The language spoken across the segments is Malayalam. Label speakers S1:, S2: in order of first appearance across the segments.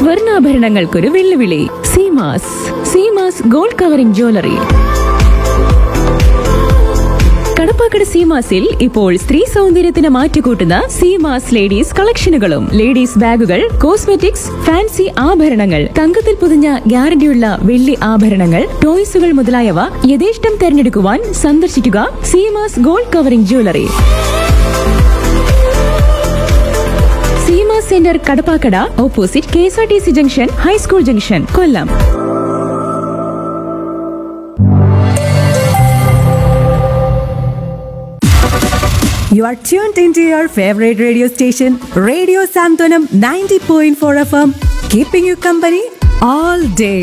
S1: സ്വർണ്ണാഭരണങ്ങൾക്കൊരു വെല്ലുവിളി Seemas Seemas gold covering jewellery Kadappakada സീമാസിൽ ഇപ്പോൾ സ്ത്രീ സൗന്ദര്യത്തിന് മാറ്റുകൂട്ടുന്ന സീമാസ് ലേഡീസ് കളക്ഷനുകളും ലേഡീസ് ബാഗുകൾ കോസ്മെറ്റിക്സ് ഫാൻസി ആഭരണങ്ങൾ തങ്കത്തിൽ പൊതിഞ്ഞ ഗ്യാരണ്ടിയുള്ള വെള്ളി ആഭരണങ്ങൾ ടോയ്സുകൾ മുതലായവ യഥേഷ്ടം തെരഞ്ഞെടുക്കുവാൻ സന്ദർശിക്കുക Seemas gold covering jewellery Seema centre Kadappakada opposite K S R T C junction high school junction Kollam
S2: You are tuned into your favorite radio station, Radio Santonam 90.4 FM, keeping you company all day.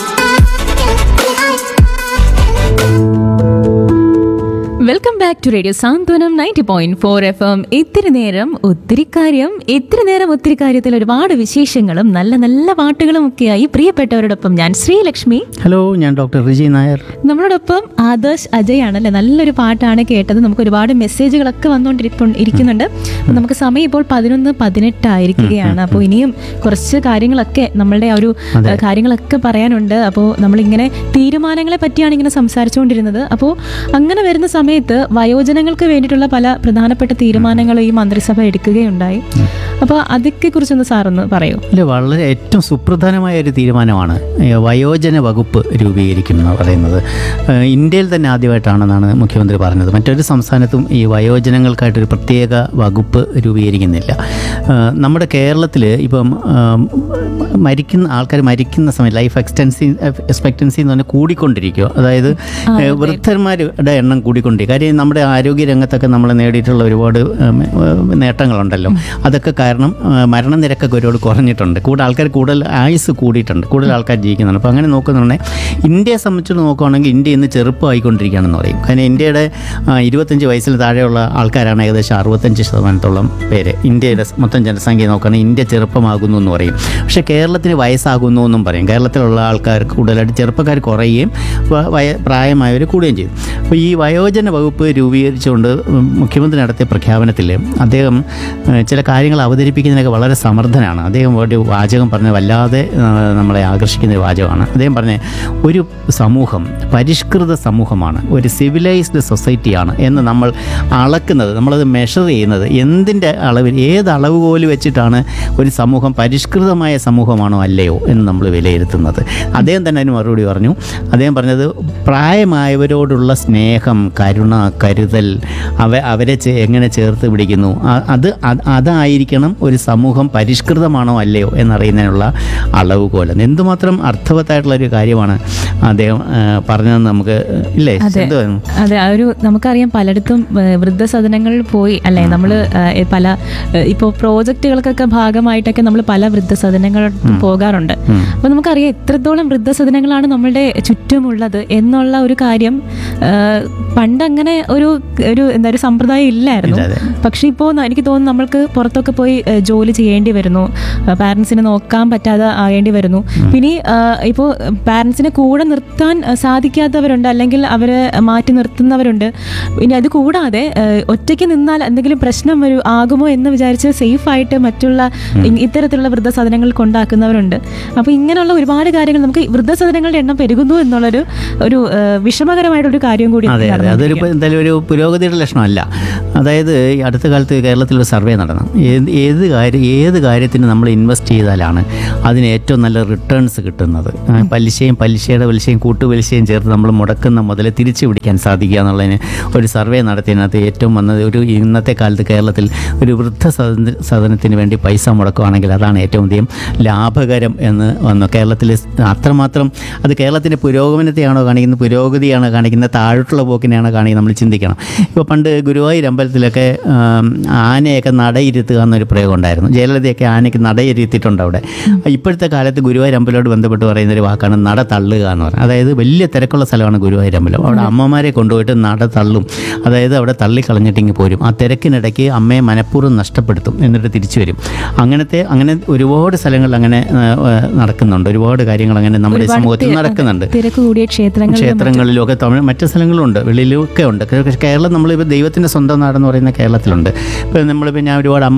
S1: Welcome back to radio Santhwanam ninety point four F M ഇത്തിരി നേരം ഒത്തിരി കാര്യം ഇത്തിരി നേരം ഒത്തിരി കാര്യത്തിൽ ഒരുപാട് വിശേഷങ്ങളും നല്ല നല്ല പാട്ടുകളും ഒക്കെയായി പ്രിയപ്പെട്ടവരോടൊപ്പം ഞാൻ ശ്രീലക്ഷ്മി
S3: ഹലോ ഞാൻ ഡോക്ടർ റിജി നായർ
S1: നമ്മളോടൊപ്പം ആദർശ് അജയ് ആണല്ലേ നല്ലൊരു പാട്ടാണ് കേട്ടത് നമുക്ക് ഒരുപാട് മെസ്സേജുകളൊക്കെ വന്നുകൊണ്ടിരിപ്പു ഇരിക്കുന്നുണ്ട് അപ്പോൾ നമുക്ക് സമയം ഇപ്പോൾ പതിനൊന്ന് പതിനെട്ടായിരിക്കുകയാണ് അപ്പോൾ ഇനിയും കുറച്ച് കാര്യങ്ങളൊക്കെ നമ്മളുടെ ആ ഒരു
S3: അതെ.
S1: ഏഹ്, കാര്യങ്ങളൊക്കെ പറയാനുണ്ട് അപ്പോൾ നമ്മളിങ്ങനെ തീരുമാനങ്ങളെ പറ്റിയാണ് ഇങ്ങനെ സംസാരിച്ചുകൊണ്ടിരുന്നത് അപ്പോൾ അങ്ങനെ വരുന്ന സമയത്ത് വയോജനങ്ങൾക്ക് വേണ്ടിയിട്ടുള്ള പല പ്രധാനപ്പെട്ട തീരുമാനങ്ങളും ഈ മന്ത്രിസഭ എടുക്കുകയുണ്ടായി അപ്പോൾ അതൊക്കെ കുറിച്ചൊന്ന് സാറൊന്ന് പറയൂ
S3: ഇല്ല വളരെ ഏറ്റവും സുപ്രധാനമായ ഒരു തീരുമാനമാണ് ഏ, വയോജന വകുപ്പ് രൂപീകരിക്കും എന്ന് പറയുന്നത് ഏ, ഇന്ത്യയിൽ തന്നെ ആദ്യമായിട്ടാണെന്നാണ് മുഖ്യമന്ത്രി പറഞ്ഞത് മറ്റൊരു സംസ്ഥാനത്തും ഈ വയോജനങ്ങൾക്കായിട്ടൊരു പ്രത്യേക വകുപ്പ് രൂപീകരിക്കുന്നില്ല ഏ, നമ്മുടെ കേരളത്തിൽ ഇപ്പം ആം, മരിക്കുന്ന ആൾക്കാർ മരിക്കുന്ന സമയം ലൈഫ് എക്സ്റ്റൻസി എക്സ്പെക്റ്റൻസി എന്ന് പറഞ്ഞാൽ കൂടിക്കൊണ്ടിരിക്കുക അതായത് ഏ, വൃദ്ധന്മാരുടെ എണ്ണം കൂടിക്കൊണ്ടിരിക്കുക കാര്യം നമ്മുടെ ആരോഗ്യ രംഗത്തൊക്കെ നമ്മൾ നേടിയിട്ടുള്ള ഒരുപാട് ഉം, ഉം, നേട്ടങ്ങളുണ്ടല്ലോ അതൊക്കെ കാരണം ആ, മരണനിരക്കൊക്കെ ഒരുപാട് കുറഞ്ഞിട്ടുണ്ട് കൂടുതൽ ആൾക്കാർ കൂടുതൽ ആയുസ് കൂടിയിട്ടുണ്ട് കൂടുതൽ ആൾക്കാർ ജീവിക്കുന്നുണ്ട് അപ്പോൾ അങ്ങനെ നോക്കുന്നുണ്ടെങ്കിൽ ഇന്ത്യയെ സംബന്ധിച്ച് നോക്കുകയാണെങ്കിൽ ഇന്ത്യ ഇന്ന് ചെറുപ്പമായിക്കൊണ്ടിരിക്കുകയാണെന്ന് പറയും കാരണം ഇന്ത്യയുടെ ആ, ഇരുപത്തഞ്ച് വയസ്സിൽ താഴെയുള്ള ആൾക്കാരാണ് ഏകദേശം അറുപത്തഞ്ച് ശതമാനത്തോളം പേര് ഇന്ത്യയുടെ മൊത്തം ജനസംഖ്യ നോക്കുകയാണെങ്കിൽ ഇന്ത്യ ചെറുപ്പമാകുന്നു എന്ന് പറയും പക്ഷേ കേരളത്തിന് വയസ്സാകുന്നു എന്നും പറയും കേരളത്തിലുള്ള ആൾക്കാർ കൂടുതലായിട്ട് ചെറുപ്പക്കാർ കുറയുകയും വ- വയ പ്രായമായവർ കൂടുകയും ചെയ്തു അപ്പോൾ ഈ വയോജന വകുപ്പ് രൂപീകരിച്ചുകൊണ്ട് ഉം, മുഖ്യമന്ത്രി നടത്തിയ പ്രഖ്യാപനത്തിൽ അദ്ദേഹം ഏഹ്, ചില കാര്യങ്ങൾ അവതരിപ്പിക്കുന്നതിനൊക്കെ വളരെ സമർത്ഥനാണ് അദ്ദേഹം ഒരു വാചകം പറഞ്ഞ വല്ലാതെ ഏഹ്, നമ്മളെ ആകർഷിക്കുന്ന ഒരു വാചകമാണ് അദ്ദേഹം പറഞ്ഞ ഒരു സമൂഹം പരിഷ്കൃത സമൂഹമാണ് ഒരു സിവിലൈസ്ഡ് സൊസൈറ്റിയാണ് എന്ന് നമ്മൾ അളക്കുന്നത് നമ്മളത് മെഷർ ചെയ്യുന്നത് എന്തിൻ്റെ അളവിൽ ഏത് അളവുകോല് വെച്ചിട്ടാണ് ഒരു സമൂഹം പരിഷ്കൃതമായ സമൂഹമാണോ അല്ലയോ എന്ന് നമ്മൾ വിലയിരുത്തുന്നത് അദ്ദേഹം തന്നെ അതിന് മറുപടി പറഞ്ഞു അദ്ദേഹം പറഞ്ഞത് പ്രായമായവരോടുള്ള സ്നേഹം കരുണ കരുതൽ അവ അവരെ ചേ- എങ്ങനെ ചേർത്ത് പിടിക്കുന്നു ആ- അത് അത് അതായിരിക്കണം ഒരു സമൂഹം പരിഷ്കൃതമാണോ അല്ലയോ എന്നറിയുന്നതിനുള്ള അളവുകോല് എന്തുമാത്രം അർത്ഥവത്തായിട്ടുള്ള ഒരു കാര്യമാണ് അദ്ദേഹം ആ, പറഞ്ഞതെന്ന് നമുക്ക് ഇല്ലേ
S1: അതെ
S3: എന്തുവാ?
S1: അതെ ആ ഒരു നമുക്കറിയാം പലയിടത്തും ഏഹ്, വൃദ്ധസദനങ്ങളിൽ പോയി അല്ലെ നമ്മൾ പല ഏഹ്, ഇപ്പോ പ്രോജക്റ്റുകൾക്കൊക്കെ ഭാഗമായിട്ടൊക്കെ നമ്മൾ പല വൃദ്ധസദനങ്ങളിൽ പോകാറുണ്ട് അപ്പൊ നമുക്കറിയാം എത്രത്തോളം വൃദ്ധസദനങ്ങളാണ് നമ്മളുടെ ചുറ്റുമുള്ളത് എന്നുള്ള ഒരു കാര്യം ഏഹ്, പണ്ട് അങ്ങനെ ഒരു ഒരു എന്താ ഒരു സമ്പ്രദായം ഇല്ലായിരുന്നു
S3: ഇല്ല, അതെ.
S1: പക്ഷെ ഇപ്പോൾ എനിക്ക് തോന്നുന്നു നമ്മൾക്ക് പുറത്തൊക്കെ പോയി ഏഹ്, ജോലി ചെയ്യേണ്ടി വരുന്നു പാരൻസിനെ നോക്കാൻ പറ്റാതെ ആകേണ്ടി വരുന്നു പിന്നെ ഇപ്പോൾ പാരൻസിനെ കൂടെ നിർത്താൻ ഏഹ്, സാധിക്കാത്തവരുണ്ട് അല്ലെങ്കിൽ അവരെ മാറ്റി നിർത്തുന്നവരുണ്ട് പിന്നെ അത് കൂടാതെ ഏഹ്, ഒറ്റയ്ക്ക് നിന്നാൽ എന്തെങ്കിലും പ്രശ്നം വരൂ ആകുമോ എന്ന് വിചാരിച്ച് സേഫ് ആയിട്ട് മറ്റുള്ള ഇ- ഇത്തരത്തിലുള്ള വൃദ്ധസദനങ്ങൾ കൊണ്ടാക്കുന്നവരുണ്ട് അപ്പോൾ ഇങ്ങനെയുള്ള ഒരുപാട് കാര്യങ്ങൾ നമുക്ക് വൃദ്ധസദനങ്ങളുടെ എണ്ണം പെരുകുന്നു എന്നുള്ളൊരു ഒരു ഏഹ്, വിഷമകരമായിട്ടൊരു കാര്യം കൂടി
S3: അതെ അതെ അതൊരു
S1: നടന്നുകൊണ്ടിരിക്കുകയാണ്.
S3: എന്തായാലും ഒരു പുരോഗതിയുടെ ലക്ഷണമല്ല അതായത് ഈ അടുത്ത കാലത്ത് കേരളത്തിൽ ഒരു സർവേ നടന്നു ഏത് ഏത് കാര്യം ഏത് കാര്യത്തിന് നമ്മൾ ഇൻവെസ്റ്റ് ചെയ്താലാണ് അതിന് ഏറ്റവും നല്ല റിട്ടേൺസ് കിട്ടുന്നത് ആ, പലിശയും പലിശയുടെ പലിശയും കൂട്ടുപലിശയും ചേർത്ത് നമ്മൾ മുടക്കുന്ന മുതൽ തിരിച്ചു പിടിക്കാൻ സാധിക്കുക എന്നുള്ളതിന് ഒരു സർവേ നടത്തിയതിനകത്ത് ഏറ്റവും വന്നത് ഒരു ഇന്നത്തെ കാലത്ത് കേരളത്തിൽ ഒരു വൃദ്ധ സദന സദനത്തിന് വേണ്ടി പൈസ മുടക്കുകയാണെങ്കിൽ അതാണ് ഏറ്റവും അധികം ലാഭകരം എന്ന് വന്നു കേരളത്തിൽ അത്രമാത്രം അത് കേരളത്തിൻ്റെ പുരോഗമനത്തെയാണോ കാണിക്കുന്നത് പുരോഗതിയാണോ കാണിക്കുന്നത് താഴോട്ടുള്ള പോക്കിനെയാണോ കാണിക്കുന്നത് നമ്മൾ ചിന്തിക്കണം ഇപ്പോൾ പണ്ട് ഗുരുവായൂർ അമ്പലത്തിലൊക്കെ ആം, ആനയൊക്കെ നടയിരുത്തുക എന്നൊരു പ്രയോഗം ഉണ്ടായിരുന്നു ജയലളിതയൊക്കെ ആനയ്ക്ക് നടയിരുത്തിയിട്ടുണ്ട് അവിടെ ഇപ്പോഴത്തെ കാലത്ത് ഗുരുവായൂർ അമ്പലത്തോട് ബന്ധപ്പെട്ട് പറയുന്ന ഒരു വാക്കാണ് നട തള്ളുക എന്ന് പറയുന്നത് അതായത് വലിയ തിരക്കുള്ള സ്ഥലമാണ് ഗുരുവായൂർ അമ്പലം അവിടെ അമ്മമാരെ കൊണ്ടുപോയിട്ട് നട തള്ളും അതായത് അവിടെ തള്ളിക്കളഞ്ഞിട്ടിങ്ങ് പോരും ആ തിരക്കിനിടയ്ക്ക് അമ്മയെ മനഃപൂർവ്വം നഷ്ടപ്പെടുത്തും എന്നിട്ട് തിരിച്ചു വരും അങ്ങനത്തെ അങ്ങനെ ഒരുപാട് സ്ഥലങ്ങളിൽ അങ്ങനെ ആ, ആ, നടക്കുന്നുണ്ട് ഒരുപാട് കാര്യങ്ങൾ അങ്ങനെ നമ്മുടെ
S1: ഒരുപാട്
S3: സമൂഹത്തിൽ
S1: തി-
S3: നടക്കുന്നുണ്ട്
S1: തിരക്ക് കൂടിയ ക്ഷേത്രങ്ങളിലും
S3: ക്ഷേത്രങ്ങളിലും ഒക്കെ തമിഴ് മറ്റു സ്ഥലങ്ങളുണ്ട് വെളിയിലൊക്കെ ഉണ്ട് പക്ഷേ കേരളം നമ്മളിപ്പോൾ ദൈവത്തിൻ്റെ സ്വന്തം നാടെന്ന് പറയുന്ന കേരളത്തിലുണ്ട് ഇപ്പോൾ നമ്മളിപ്പോൾ ഞാൻ ഒരുപാട് അമ്മമാരോട്ട്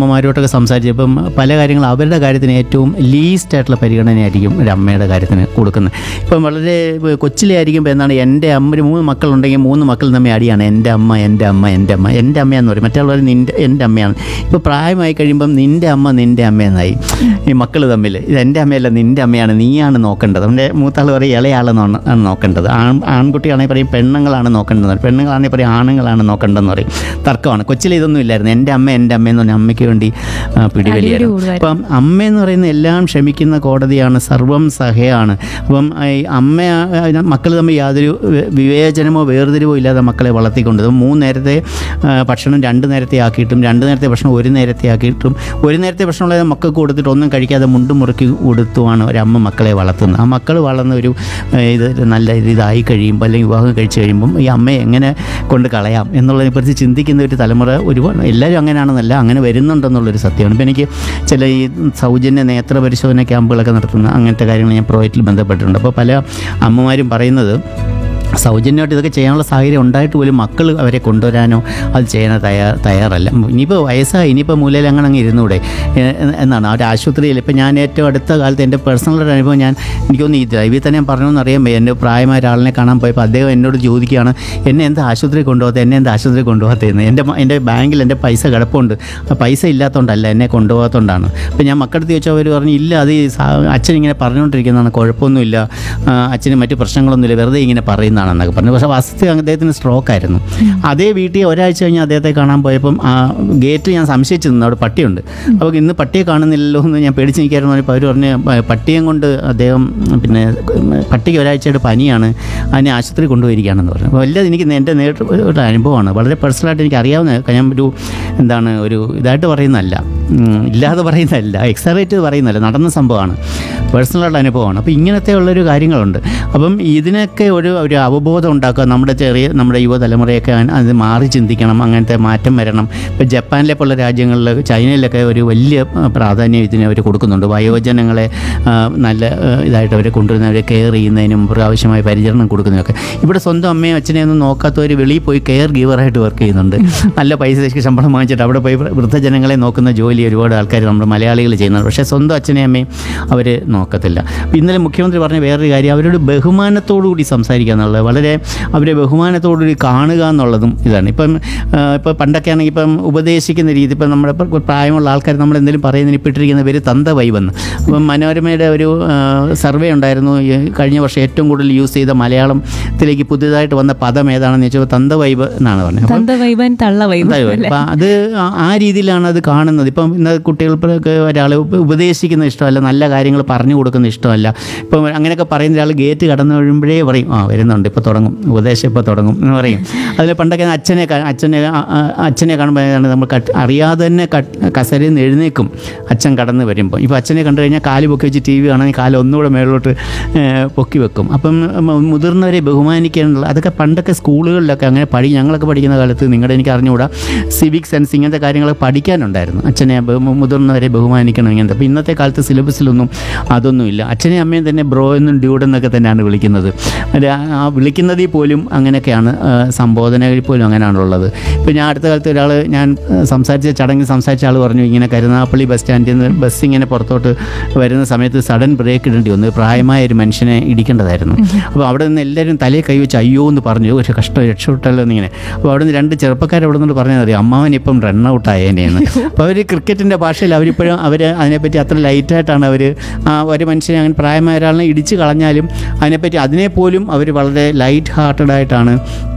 S3: അവരുമായിട്ടൊക്കെ സംസാരിച്ചപ്പം പല കാര്യങ്ങളും അവരുടെ കാര്യത്തിന് ഏറ്റവും ലീസ്റ്റ് ആയിട്ടുള്ള പരിഗണനയായിരിക്കും ഒരു അമ്മയുടെ കാര്യത്തിന് കൊടുക്കുന്നത് ഇപ്പം വളരെ കൊച്ചിലെ ആയിരിക്കുമ്പോൾ എന്താണ് എൻ്റെ അമ്മ ഒരു മൂന്ന് മക്കളുണ്ടെങ്കിൽ മൂന്ന് മക്കൾ തമ്മിൽ അടിയാണ് എൻ്റെ അമ്മ എൻ്റെ അമ്മ എൻ്റെ അമ്മ എൻ്റെ അമ്മയെന്ന് പറയും മറ്റുള്ളവർ നിൻ്റെ എൻ്റെ അമ്മയാണ് ഇപ്പോൾ പ്രായമായി കഴിയുമ്പം നിൻ്റെ അമ്മ നിൻ്റെ അമ്മയെന്നായി ഈ മക്കൾ തമ്മിൽ ഇത് എൻ്റെ അമ്മയല്ല നിൻ്റെ അമ്മയാണ് നീയാണ് നോക്കേണ്ടത് അവൻ്റെ മൂത്താൾ പറയും ഇളയാളെന്നാണ് ആണ് നോക്കേണ്ടത് ആൺ ആൺകുട്ടിയാണെങ്കിൽ പറയും പെണ്ണുങ്ങളാണ് നോക്കേണ്ടത് പെണ്ണുങ്ങളാണെങ്കിൽ പറയും ആണുങ്ങളാണ് നോക്കേണ്ടതെന്ന് പറയും തർക്കമാണ് കൊച്ചിലെ ഇതൊന്നും ഇല്ലായിരുന്നു എൻ്റെ അമ്മ എൻ്റെ അമ്മ എന്ന് പറഞ്ഞാൽ അമ്മയ്ക്ക് വേണ്ടി ആ, പിടിവലിയായിരുന്നു
S1: കൂടുമായിരുന്നു.
S3: അപ്പം അമ്മയെന്ന് പറയുന്ന എല്ലാം ക്ഷമിക്കുന്ന കോടതിയാണ് സർവം സഹയാണ് അപ്പം ഈ അമ്മ മക്കൾ തമ്മിൽ യാതൊരു വി- വിവേചനമോ വേർതിരിവോ ഇല്ലാതെ മക്കളെ വളർത്തിക്കൊണ്ട് ഇപ്പം മൂന്ന് നേരത്തെ ആ, ഭക്ഷണം രണ്ട് നേരത്തെ ആക്കിയിട്ടും രണ്ട് നേരത്തെ ഭക്ഷണം ഒരു നേരത്തെ ആക്കിയിട്ടും ഒരു നേരത്തെ ഭക്ഷണമുള്ള മക്കൾക്ക് കൊടുത്തിട്ട് ഒന്നും കഴിക്കാതെ മുണ്ടും മുറുക്കി കൊടുത്തുമാണ് ഒരമ്മ മക്കളെ വളർത്തുന്നത് ആ മക്കൾ വളർന്ന ഒരു ആ, ഇത് നല്ല ഇതായി കഴിയുമ്പോൾ അല്ലെങ്കിൽ വിവാഹം കഴിച്ച് കഴിയുമ്പം ഈ അമ്മയെ എങ്ങനെ കൊണ്ട് കളയാം എന്നുള്ളതിനെക്കുറിച്ച് ചിന്തിക്കുന്ന ഒരു തലമുറ ഒരുപാട് എല്ലാവരും അങ്ങനെയാണെന്നല്ല അങ്ങനെ വരുന്നുണ്ടെന്നുള്ളൊരു സത്യമാണ് ഇപ്പം എനിക്ക് ചില ഈ സൗജന്യ നേത്ര പരിശോധന ക്യാമ്പുകളൊക്കെ നടത്തുന്ന അങ്ങനത്തെ കാര്യങ്ങൾ ഞാൻ പ്രോജക്റ്റിൽ ബന്ധപ്പെട്ടിട്ടുണ്ട് അപ്പോൾ പല അമ്മമാരും പറയുന്നത് സൗജന്യമായിട്ട് ഇതൊക്കെ ചെയ്യാനുള്ള സാഹചര്യം ഉണ്ടായിട്ട് പോലും മക്കൾ അവരെ കൊണ്ടുവരാനോ അത് ചെയ്യാനോ തയ്യാർ തയ്യാറല്ല ഇനിയിപ്പോൾ വയസ്സായി ഇനിയിപ്പോൾ മൂലയിൽ അങ്ങനെ അങ്ങ് ഇരുന്നൂടെ എ- എന്നാണ് ആ ഒരു ആശുപത്രിയിൽ ഇപ്പം ഞാൻ ഏറ്റവും അടുത്ത കാലത്ത് എൻ്റെ പേഴ്സണൽ ഒരു അനുഭവം ഞാൻ എനിക്കൊന്ന് ഈ ഡ്രൈവിൽ തന്നെ ഞാൻ പറഞ്ഞതെന്ന് അറിയാൻ വയ്യ എൻ്റെ പ്രായമായ ഒരാളിനെ കാണാൻ പോയപ്പോൾ അദ്ദേഹം എന്നോട് ചോദിക്കുകയാണ് എന്നെ എന്താ ആശുപത്രി കൊണ്ടുപോകാത്ത എന്നെ എന്താ ആശുപത്രി കൊണ്ടുപോകാത്തതെന്ന് എൻ്റെ മ- എൻ്റെ ബാങ്കിൽ എൻ്റെ പൈസ കിടപ്പുണ്ട് ആ പൈസ ഇല്ലാത്തതുകൊണ്ടല്ല എന്നെ കൊണ്ടുപോകാത്തതുകൊണ്ടാണ് അപ്പോൾ ഞാൻ മക്കളടുത്ത് ചോദിച്ചാൽ അവർ പറഞ്ഞു ഇല്ല അത് ഈ സാ- അച്ഛൻ ഇങ്ങനെ പറഞ്ഞുകൊണ്ടിരിക്കുന്നതാണ് കുഴപ്പമൊന്നുമില്ല ആ, അച്ഛന് മറ്റു പ്രശ്നങ്ങളൊന്നുമില്ല വെറുതെ ഇങ്ങനെ പറയുന്നതാണെന്നൊക്കെ പറഞ്ഞു പക്ഷേ വസ്തു അദ്ദേഹത്തിന് സ്ട്രോക്ക് ആയിരുന്നു അതേ വീട്ടിൽ ഒരാഴ്ച കഴിഞ്ഞ് അദ്ദേഹത്തെ കാണാൻ പോയപ്പം ആ ഗേറ്റ് ഞാൻ സംശയിച്ചു നിന്നു അവിടെ പട്ടിയുണ്ട് അപ്പോൾ ഇന്ന് പട്ടിയെ കാണുന്നില്ലല്ലോ എന്ന് ഞാൻ പേടിച്ച് നിൽക്കായിരുന്നു അപ്പോൾ അവർ പറഞ്ഞ് പ- പട്ടിയും കൊണ്ട് അദ്ദേഹം പിന്നെ പട്ടിക്ക് ഒരാഴ്ചയുടെ പനിയാണ് അതിനെ ആശുപത്രി കൊണ്ടുപോയിരിക്കുകയാണെന്ന് പറഞ്ഞു അപ്പോൾ എല്ലാം എനിക്ക് എൻ്റെ നേരിട്ട് ഒരു- ഒരു അനുഭവമാണ് വളരെ പേഴ്സണലായിട്ട് എനിക്ക് അറിയാവുന്ന ഞാൻ ഒരു എന്താണ് ഒരു ഇതായിട്ട് പറയുന്നതല്ല ഉം, ഇല്ലാതെ പറയുന്നതല്ല എക്സറേറ്റ് പറയുന്നതല്ല നടന്ന സംഭവമാണ് പേഴ്സണലായിട്ട് അനുഭവമാണ് അപ്പോൾ ഇങ്ങനത്തെ ഉള്ളൊരു കാര്യങ്ങളുണ്ട് അപ്പം ഇതിനൊക്കെ ഒരു ഒരു അവബോധം ഉണ്ടാക്കുക നമ്മുടെ ചെറിയ നമ്മുടെ യുവതലമുറയൊക്കെ അ- അത് മാറി ചിന്തിക്കണം അങ്ങനത്തെ മാറ്റം വരണം ഇപ്പോൾ ജപ്പാനിലെ പോലുള്ള രാജ്യങ്ങളിൽ ചൈനയിലൊക്കെ ഒരു വലിയ ആ, പ്രാധാന്യം ഇതിന് അവർ കൊടുക്കുന്നുണ്ട് വയോജനങ്ങളെ ആ, നല്ല ആ, ഇതായിട്ട് അവർ കൊണ്ടുവരുന്നവരെ കെയർ ചെയ്യുന്നതിനും അവർക്ക് ആവശ്യമായ പരിചരണം കൊടുക്കുന്നതിനൊക്കെ ഇവിടെ സ്വന്തം അമ്മയും അച്ഛനെയും ഒന്നും നോക്കാത്തവർ വെളിയിൽ പോയി കെയർ ഗീവറായിട്ട് വർക്ക് ചെയ്യുന്നുണ്ട് നല്ല പൈസയ്ക്ക് ശമ്പളം വാങ്ങിച്ചിട്ട് അവിടെ പോയി വൃ- വൃദ്ധജനങ്ങളെ നോക്കുന്ന ജോലി ഒരുപാട് ആൾക്കാർ നമ്മുടെ മലയാളികൾ ചെയ്യുന്നുണ്ട് പക്ഷേ സ്വന്തം അച്ഛനെയും അമ്മയും അവർ നോക്കത്തില്ല അപ്പോൾ ഇന്നലെ മുഖ്യമന്ത്രി പറഞ്ഞ വേറൊരു കാര്യം അവരോട് ബഹുമാനത്തോടു കൂടി സംസാരിക്കുക എന്നുള്ളത് വളരെ അവരെ ബഹുമാനത്തോടു കൂടി കാണുക എന്നുള്ളതും ഇതാണ് ഇപ്പം ആ, ഇപ്പോൾ പണ്ടൊക്കെ ആണെങ്കിൽ ഇപ്പം ഉപദേശിക്കുന്ന രീതി ഇപ്പം നമ്മുടെ ഇപ്പം പ്രായമുള്ള ആൾക്കാർ നമ്മൾ എന്തെങ്കിലും പറയുന്നതിന് ഇപ്പോൾ ഇട്ടിരിക്കുന്ന പേര് തന്ത വൈബെന്ന് അപ്പം മനോരമയുടെ ഒരു സർവേ ഉണ്ടായിരുന്നു ഈ കഴിഞ്ഞ വർഷം ഏറ്റവും കൂടുതൽ യൂസ് ചെയ്ത മലയാളത്തിലേക്ക് പുതിയതായിട്ട് വന്ന പദം ഏതാണെന്ന് ചോദിച്ചപ്പോൾ തന്ത വൈബ് എന്നാണ് പറഞ്ഞത് അപ്പം
S1: തന്ത വൈബൻ തള്ള വൈബൻ
S3: എന്തായാലും അപ്പം അത് ആ- ആ രീതിയിലാണ് അത് കാണുന്നത് ഇപ്പം ഇന്ന് കുട്ടികൾക്ക് ഒരാൾ ഉപദേശിക്കുന്ന ഇഷ്ടമല്ല നല്ല കാര്യങ്ങൾ പറഞ്ഞു കൊടുക്കുന്ന ഇഷ്ടമല്ല ഇപ്പം അങ്ങനെയൊക്കെ പറയുന്ന ഒരാൾ ഗേറ്റ് കടന്നു കഴിയുമ്പോഴേ പറയും ആ വരുന്നുണ്ട് ഇപ്പോൾ തുടങ്ങും ഉപദേശം ഇപ്പോൾ തുടങ്ങും എന്ന് പറയും അതിൽ പണ്ടൊക്കെ അച്ഛനെ കാ- അച്ഛനെ ആ- ആ- അച്ഛനെ കാണുമ്പോൾ ഏതാണ് നമ്മൾ കട്ട് അറിയാതെ തന്നെ കട്ട് കസരയിൽ നിന്ന് എഴുന്നേക്കും അച്ഛൻ കടന്ന് വരുമ്പോൾ ഇപ്പോൾ അച്ഛനെ കണ്ടു കഴിഞ്ഞാൽ കാല് പൊക്കി വെച്ച് ടി വി കാണാൻ കാല് ഒന്നുകൂടെ മേളിലോട്ട് ഏഹ്, പൊക്കി വെക്കും അപ്പം മ- മുതിർന്നവരെ ബഹുമാനിക്കാനുള്ള അതൊക്കെ പണ്ടൊക്കെ സ്കൂളുകളിലൊക്കെ അങ്ങനെ പഠി ഞങ്ങളൊക്കെ പഠിക്കുന്ന കാലത്ത് നിങ്ങളുടെ എനിക്ക് അറിഞ്ഞുകൂടാ സിവിക് സെൻസ് ഇങ്ങനത്തെ കാര്യങ്ങളൊക്കെ പഠിക്കാനുണ്ടായിരുന്നു അച്ഛനെ ബഹു- മുതിർന്നവരെ ബഹുമാനിക്കണം ഇങ്ങനത്തെ അപ്പോൾ ഇന്നത്തെ കാലത്ത് സിലബസിലൊന്നും അതൊന്നുമില്ല അച്ഛനെയും അമ്മയും തന്നെ ബ്രോ എന്നും ഡ്യൂഡ് എന്നൊക്കെ തന്നെയാണ് വിളിക്കുന്നത് അത് ആ- ആ വിളിക്കുന്നതിൽ പോലും അങ്ങനെയൊക്കെയാണ് ആ, സംബോധനയിൽ പോലും അങ്ങനെയാണുള്ളത് ഇപ്പോൾ ഞാൻ അടുത്ത കാലത്ത് ഒരാൾ ഞാൻ ആ, സംസാരിച്ച ചടങ്ങിൽ സംസാരിച്ച ആൾ പറഞ്ഞു ഇങ്ങനെ കരുനാപ്പള്ളി ബസ് സ്റ്റാൻഡിൽ നിന്ന് ബസ് ഇങ്ങനെ പുറത്തോട്ട് വരുന്ന സമയത്ത് സഡൻ ബ്രേക്ക് ഇടേണ്ടി വന്നു പ്രായമായ ഒരു മനുഷ്യനെ ഇടിക്കേണ്ടതായിരുന്നു അപ്പോൾ അവിടെ നിന്ന് എല്ലാവരും തലയെ കൈവച്ച് അയ്യോ എന്ന് പറഞ്ഞു ഒരു കഷ്ടം രക്ഷപ്പെട്ടല്ലോ എന്നിങ്ങനെ അപ്പോൾ അവിടെ നിന്ന് രണ്ട് ചെറുപ്പക്കാർ അവിടെ നിന്ന് പറഞ്ഞത് അറിയാം അമ്മാവൻ ഇപ്പം റൺ ഔട്ട് ആയേനെന്ന് അപ്പോൾ അവർ ക്രിക്കറ്റിൻ്റെ ഭാഷയിൽ അവരിപ്പോഴും അവർ അതിനെപ്പറ്റി അത്ര ലൈറ്റായിട്ടാണ് അവർ ആ ഒരു മനുഷ്യനെ അങ്ങനെ പ്രായമായ ഒരാളിനെ ഇടിച്ച് കളഞ്ഞാലും അതിനെപ്പറ്റി അതിനെപ്പോലും അവർ വളരെ ലൈറ്റ് ഹാർട്ടഡ് ആയിട്ടാണ്